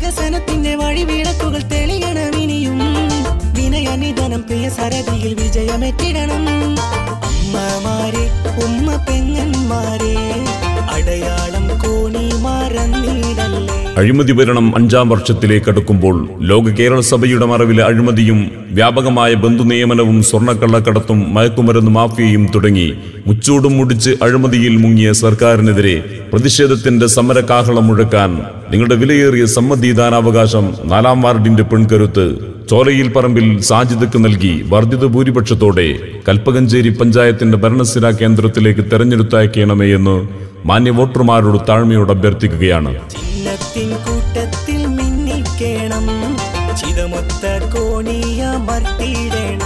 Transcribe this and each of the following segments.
വികസനത്തിന്റെ വഴിവിളക്കുകൾ തെളിയണമിനിയും വിനയനിധനം പ്രിയ സരതിയിൽ വിജയമെത്തിടണം അമ്മമാരെ ഉമ്മ പെങ്ങന്മാരെ അടയാളം കോണി മറന്നിടല്ലേ അഴിമതി ഭരണം അഞ്ചാം വർഷത്തിലേക്ക് അടുക്കുമ്പോൾ ലോക കേരള സഭയുടെ മറവിലെ അഴിമതിയും വ്യാപകമായ ബന്ധു നിയമനവും സ്വർണ്ണക്കള്ളക്കടത്തും മയക്കുമരുന്ന് മാഫിയയും തുടങ്ങി മുച്ചൂടും മുടിച്ച് അഴിമതിയിൽ മുങ്ങിയ സർക്കാരിനെതിരെ പ്രതിഷേധത്തിന്റെ സമരകാഹളം മുഴക്കാൻ നിങ്ങളുടെ വിലയേറിയ സമ്മതിദാനാവകാശം നാലാം വാർഡിന്റെ പെൺകരുത്ത് ചോലയിൽ പറമ്പിൽ സാജിദക്ക് നൽകി വർദ്ധിത ഭൂരിപക്ഷത്തോടെ കൽപ്പകഞ്ചേരി പഞ്ചായത്തിന്റെ ഭരണസ്ഥിരാ കേന്ദ്രത്തിലേക്ക് തെരഞ്ഞെടുത്തയക്കണമേ എന്ന് മാന്യ വോട്ടർമാരോട് താഴ്മയോട് അഭ്യർത്ഥിക്കുകയാണ് ചിഹ്നത്തിൻ കൂട്ടത്തിൽ മിന്നിക്കേണം ചിതമൊത്ത കോണിയ മർത്തിയിടണം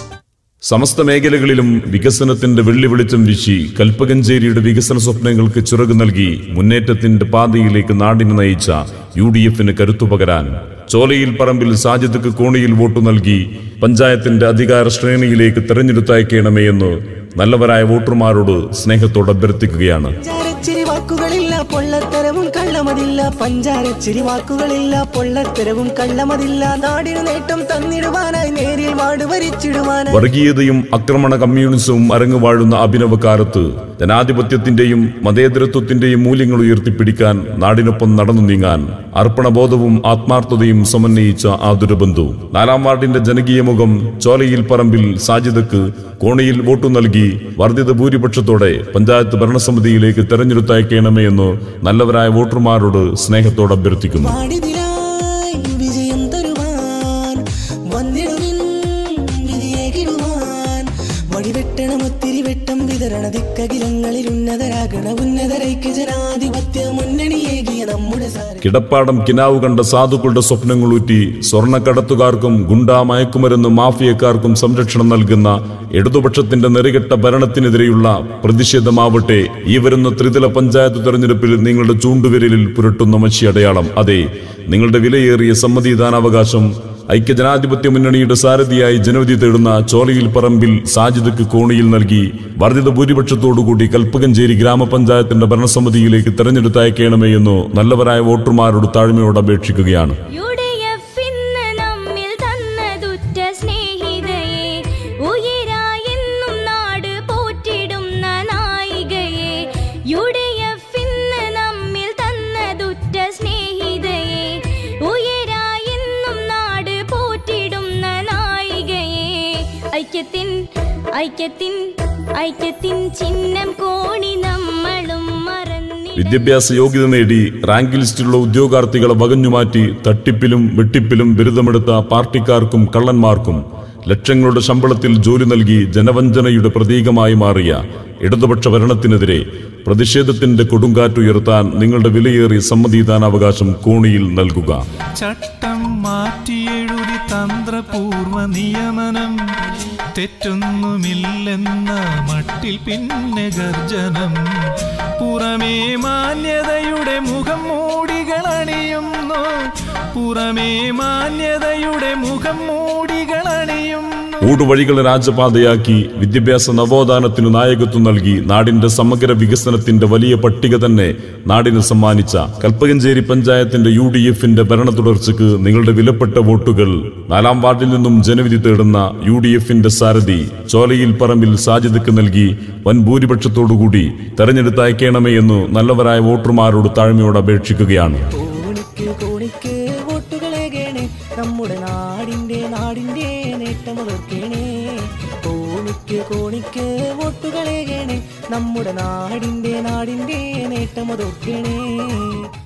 സമസ്ത മേഖലകളിലും വികസനത്തിന്റെ വെള്ളി വെളിച്ചം വീശി കൽപ്പകഞ്ചേരിയുടെ വികസന സ്വപ്നങ്ങൾക്ക് ചിറകു നൽകി മുന്നേറ്റത്തിന്റെ പാതയിലേക്ക് നാടിനെ നയിച്ച യു ഡി എഫിന് കരുത്തു പകരാൻ ചോലയിൽ പറമ്പിൽ സാജിദക്ക് കോണിയിൽ വോട്ടു നൽകി പഞ്ചായത്തിന്റെ അധികാര ശ്രേണിയിലേക്ക് തെരഞ്ഞെടുത്തയക്കണമേ എന്ന് നല്ലവരായ വോട്ടർമാരോട് സ്നേഹത്തോട് അഭ്യർത്ഥിക്കുകയാണ് പഞ്ചാരച്ചിരി വാക്കുകളില്ല പൊള്ളത്തരവും കള്ളമതില്ല പഞ്ചാരച്ചിരി വാക്കുകളില്ല പൊള്ളത്തരവും കള്ളമതില്ല നാടിനു നേട്ടം തന്നിടുവാനായി നേരിൽ വാട് വരിച്ചിടുവാനായി വർഗീയതയും ആക്രമണ കമ്മ്യൂണിസവും അരങ്ങുവാഴുന്ന അഭിനവ കാലത്ത് ജനാധിപത്യത്തിന്റെയും മതേതരത്വത്തിന്റെയും മൂല്യങ്ങൾ ഉയർത്തിപ്പിടിക്കാൻ നാടിനൊപ്പം നടന്നു നീങ്ങാൻ അർപ്പണബോധവും ആത്മാർത്ഥതയും സമന്വയിച്ച ആതുര ബന്ധു നാലാം വാർഡിന്റെ ജനകീയ മുഖം ചോലയിൽ പറമ്പിൽ സാജിദക്ക് കോണിയിൽ വോട്ടു നൽകി വർദ്ധിത ഭൂരിപക്ഷത്തോടെ പഞ്ചായത്ത് ഭരണസമിതിയിലേക്ക് തെരഞ്ഞെടുത്തയക്കണമേ എന്ന് നല്ലവരായ വോട്ടർമാരോട് സ്നേഹത്തോട് അഭ്യർത്ഥിക്കുന്നു വാടിതിലായി വിജയം തരുവാൻ വന്നിടുവിൻ വിധിയേകിടുവാൻ വടിവെട്ടണം ഒത്തിരി വെട്ടം വിതരണ ദിക്കകിലങ്ങളിൽ ഉന്നതരാകണ ഉന്നതരൈക്യ ജനാധിപത്യ മുന്നണിയേകിയ നമ്മുടെ സാര കിടപ്പാടം കിനാവ് കണ്ട സാധുക്കളുടെ സ്വപ്നങ്ങളൂറ്റി സ്വർണ്ണക്കടത്തുകാർക്കും ഗുണ്ടാ മയക്കുമരുന്ന് മാഫിയക്കാർക്കും സംരക്ഷണം നൽകുന്ന ഇടതുപക്ഷത്തിന്റെ നെറികെട്ട ഭരണത്തിനെതിരെയുള്ള പ്രതിഷേധമാവട്ടെ ഈ വരുന്ന ത്രിതല പഞ്ചായത്ത് തെരഞ്ഞെടുപ്പിൽ നിങ്ങളുടെ ചൂണ്ടുവിരലിൽ പുരട്ടുന്ന മച്ചി അടയാളം അതെ നിങ്ങളുടെ വിലയേറിയ സമ്മതിദാനാവകാശം ഐക്യജനാധിപത്യ മുന്നണിയുടെ സാരഥിയായി ജനവിധി തേടുന്ന ചോലയിൽ പറമ്പിൽ സാജിദക്ക് കോണിയിൽ നൽകി വർദ്ധിത ഭൂരിപക്ഷത്തോടുകൂടി കൽപ്പകഞ്ചേരി ഗ്രാമപഞ്ചായത്തിന്റെ ഭരണസമിതിയിലേക്ക് തെരഞ്ഞെടുത്തയക്കണമേ എന്ന് നല്ലവരായ വോട്ടർമാരോട് താഴ്മയോട് അപേക്ഷിക്കുകയാണ് യു ഡി എഫ് ഇന്ന് നമ്മിൽ തന്നതുറ്റ സ്നേഹിതയെ ഉയരായെന്നും നാട് പോറ്റിടുന്ന നായികയെ യു ഡി എഫ് ഇന്ന് നമ്മിൽ തന്നതുറ്റ സ്നേഹിതയെ ഉയരായെന്നും നാട് പോറ്റിടുന്ന നായികയെ ഐക്യത്തിൻ ഐക്യത്തിൻ ഐക്യത്തിൻ ചിഹ്നം കോണി നമ്മളും മറന്നി വിദ്യാഭ്യാസ യോഗ്യത നേടി റാങ്ക് ലിസ്റ്റിലുള്ള ഉദ്യോഗാർത്ഥികളെ വകഞ്ഞുമാറ്റി തട്ടിപ്പിലും വെട്ടിപ്പിലും ബിരുദമെടുത്ത പാർട്ടിക്കാർക്കും കള്ളന്മാർക്കും ലക്ഷങ്ങളുടെ ശമ്പളത്തിൽ ജോലി നൽകി ജനവഞ്ചനയുടെ പ്രതീകമായി മാറിയ ഇടതുപക്ഷ ഭരണത്തിനെതിരെ പ്രതിഷേധത്തിന്റെ കൊടുങ്കാറ്റുയർത്താൻ നിങ്ങളുടെ വിലയേറിയ സമ്മതിദാനാവകാശം കോണിയിൽ നൽകുക ചട്ടം മാറ്റിയെഴുതി തന്ത്രപൂർവ നിയമനം തെറ്റൊന്നുമില്ലെന്ന മട്ടിൽ പിന്നെ ഗർജനം പുറമേ മാന്യതയുടെ മുഖം മൂടികളണിയുന്നു പുറമേ മാന്യതയുടെ മുഖം മൂടികളണിയുന്നു ഊടുവഴികളെ രാജപാതയാക്കി വിദ്യാഭ്യാസ നവോത്ഥാനത്തിനു നായകത്വം നൽകി നാടിന്റെ സമഗ്ര വികസനത്തിന്റെ വലിയ പട്ടിക തന്നെ നാടിന് സമ്മാനിച്ച കൽപ്പകഞ്ചേരി പഞ്ചായത്തിന്റെ യു ഡി എഫിന്റെ ഭരണ തുടർച്ചയ്ക്ക് നിങ്ങളുടെ വിലപ്പെട്ട വോട്ടുകൾ നാലാം വാർഡിൽ നിന്നും ജനവിധി തേടുന്ന യു ഡി എഫിന്റെ സാരഥി ചോലയിൽ പറമ്പിൽ സാജിദക്ക് നൽകി വൻ ഭൂരിപക്ഷത്തോടുകൂടി തെരഞ്ഞെടുത്തയക്കണമേ എന്ന് നല്ലവരായ വോട്ടർമാരോട് താഴ്മയോട് അപേക്ഷിക്കുകയാണ് കോണിക്ക് കോണിക്ക് വോട്ടുകളേകേണേ നമ്മുടെ നാടിന്റെ നാടിന്റെ നേട്ടമുതർക്കേണേ കോണിക്ക് കോണിക്ക് വോട്ടുകളേകേണേ നമ്മുടെ നാടിന്റെ നാടിന്റെ നേട്ടമുതർക്കേണേ